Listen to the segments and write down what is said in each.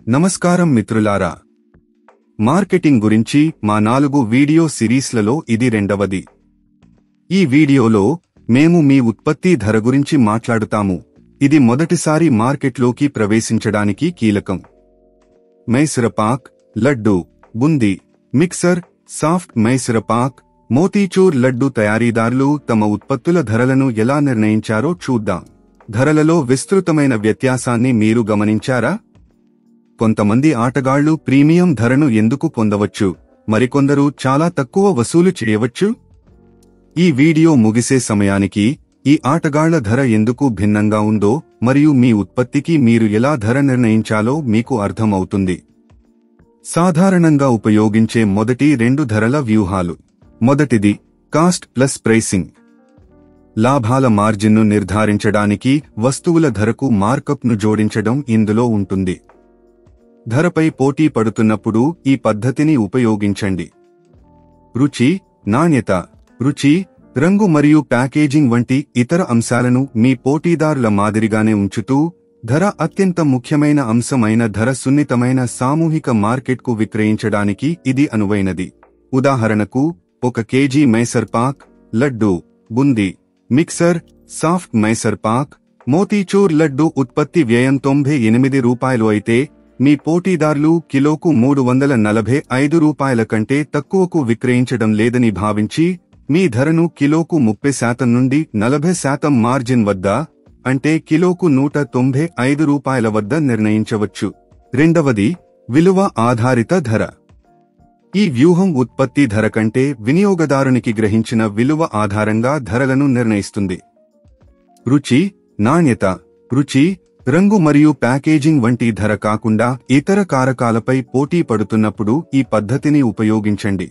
నమస్కారం మిత్రులారా మార్కెటింగ్ గురించి మా నాలుగు వీడియో సిరీస్లలో ఇది రెండవది ఈ వీడియోలో మేము మీ ఉత్పత్తి ధర గురించి మాట్లాడుతాము ఇది మొదటిసారి మార్కెట్లోకి ప్రవేశించడానికి కీలకం మైసరపాక్ లడ్డు బుంది మిక్సర్ సాఫ్ట్ మైసరపాక్ మోతీచూర్ లడ్డు తయారీదారులు తమ ఉత్పత్తుల ధరలను ఎలా నిర్ణయించారో చూద్దాం ధరలలో విస్తృతమైన వ్యత్యాసాన్ని మీరు గమనించారా కొంతమంది ఆటగాళ్లు ప్రీమియం ధరను ఎందుకు పొందవచ్చు మరికొందరు చాలా తక్కువ వసూలు చేయవచ్చు ఈ వీడియో ముగిసే సమయానికి ఈ ఆటగాళ్ల ధర ఎందుకు భిన్నంగా ఉందో మరియు మీ ఉత్పత్తికి మీరు ఎలా ధర నిర్ణయించాలో మీకు అర్థమవుతుంది సాధారణంగా ఉపయోగించే మొదటి రెండు ధరల వ్యూహాలు మొదటిది కాస్ట్ ప్లస్ ప్రైసింగ్ లాభాల మార్జిన్ను నిర్ధారించడానికి వస్తువుల ధరకు మార్కప్ను జోడించడం ఇందులో ఉంటుంది ధరపై పోటీ పడుతున్నప్పుడు ఈ పద్ధతిని ఉపయోగించండి రుచి నాణ్యత రుచి రంగు మరియు ప్యాకేజింగ్ వంటి ఇతర అంశాలను మీ పోటీదారుల మాదిరిగానే ఉంచుతూ ధర అత్యంత ముఖ్యమైన అంశమైన ధర సున్నితమైన సామూహిక మార్కెట్కు విక్రయించడానికి ఇది అనువైనది ఉదాహరణకు ఒక KG Mysore pak laddu boondi mixture soft Mysore pak motichoor laddu ఉత్పత్తి వ్యయం తొంభై ఎనిమిది రూపాయలు అయితే మీ పోటీదారులు కిలోకు మూడు వందల నలభై ఐదు రూపాయల కంటే తక్కువకు విక్రయించడం లేదని భావించి మీ ధరను కిలోకు ముప్పై శాతం నుండి నలభై శాతం మార్జిన్ వద్ద అంటే కిలోకు నూట తొంభై ఐదు రూపాయల వద్ద నిర్ణయించవచ్చు రెండవది విలువ ఆధారిత ధర ఈ వ్యూహం ఉత్పత్తి ధర కంటే వినియోగదారునికి గ్రహించిన విలువ ఆధారంగా ధరలను నిర్ణయిస్తుంది రుచి నాణ్యత రుచి రంగు మరియు ప్యాకేజింగ్ వంటి ధర కాకుండా ఇతర కారకాలపై పోటీ పడుతున్నప్పుడు ఈ పద్ధతిని ఉపయోగించండి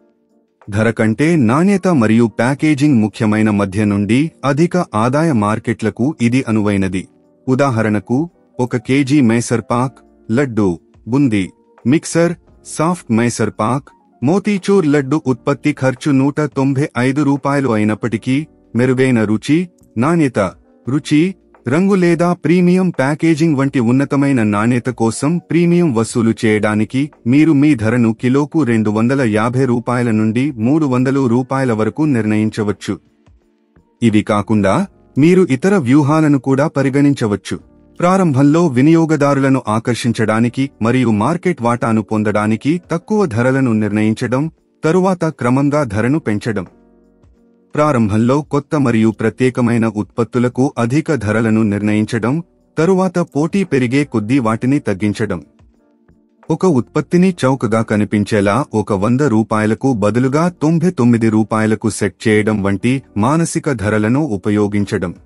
ధర కంటే నాణ్యత మరియు ప్యాకేజింగ్ ముఖ్యమైన మధ్య నుండి అధిక ఆదాయ మార్కెట్లకు ఇది అనువైనది ఉదాహరణకు ఒక KG Mysore pak laddu boondi mixture soft Mysore pak motichoor laddu ఉత్పత్తి ఖర్చు నూట తొంభై ఐదు రూపాయలు అయినప్పటికీ మెరుగైన రుచి నాణ్యత రుచి రంగు లేదా ప్రీమియం ప్యాకేజింగ్ వంటి ఉన్నతమైన నాణ్యత కోసం ప్రీమియం వసూలు చేయడానికి మీరు మీ ధరను కిలోకు రెండు వందల యాభై రూపాయల నుండి మూడు వందలు రూపాయల వరకు నిర్ణయించవచ్చు ఇవి కాకుండా మీరు ఇతర వ్యూహాలను కూడా పరిగణించవచ్చు ప్రారంభంలో వినియోగదారులను ఆకర్షించడానికి మరియు మార్కెట్ వాటాను పొందడానికి తక్కువ ధరలను నిర్ణయించడం తరువాత క్రమంగా ధరను పెంచడం ప్రారంభంలో కొత్త మరియు ప్రత్యేకమైన ఉత్పత్తులకు అధిక ధరలను నిర్ణయించడం తరువాత పోటీ పెరిగే కొద్దీ వాటిని తగ్గించడం ఒక ఉత్పత్తిని చౌకగా కనిపించేలా ఒక వంద రూపాయలకు బదులుగా తొంభై తొమ్మిది రూపాయలకు సెట్ చేయడం వంటి మానసిక ధరలను ఉపయోగించడం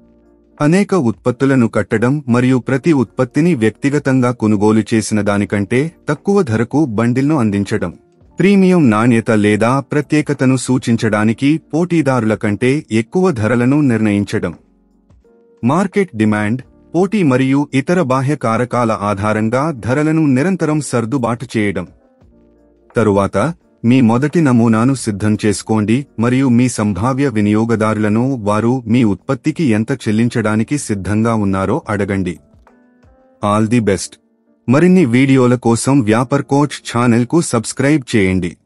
అనేక ఉత్పత్తులను కట్టడం మరియు ప్రతి ఉత్పత్తిని వ్యక్తిగతంగా కొనుగోలు చేసిన దానికంటే తక్కువ ధరకు బండిల్ను అందించడం ప్రీమియం నాణ్యత లేదా ప్రత్యేకతను సూచించడానికి పోటీదారుల కంటే ఎక్కువ ధరలను నిర్ణయించడం మార్కెట్ డిమాండ్ పోటీ మరియు ఇతర బాహ్య కారకాల ఆధారంగా ధరలను నిరంతరం సర్దుబాటు చేయడం తరువాత మీ మొదటి నమూనాను సిద్ధం చేసుకోండి మరియు మీ సంభావ్య వినియోగదారులను వారు మీ ఉత్పత్తికి ఎంత చెల్లించడానికి సిద్ధంగా ఉన్నారో అడగండి ఆల్ ది బెస్ట్ మరిన్ని వీడియోల కోసం వ్యాపర్ కోచ్ ఛానల్కు సబ్స్క్రైబ్ చేయండి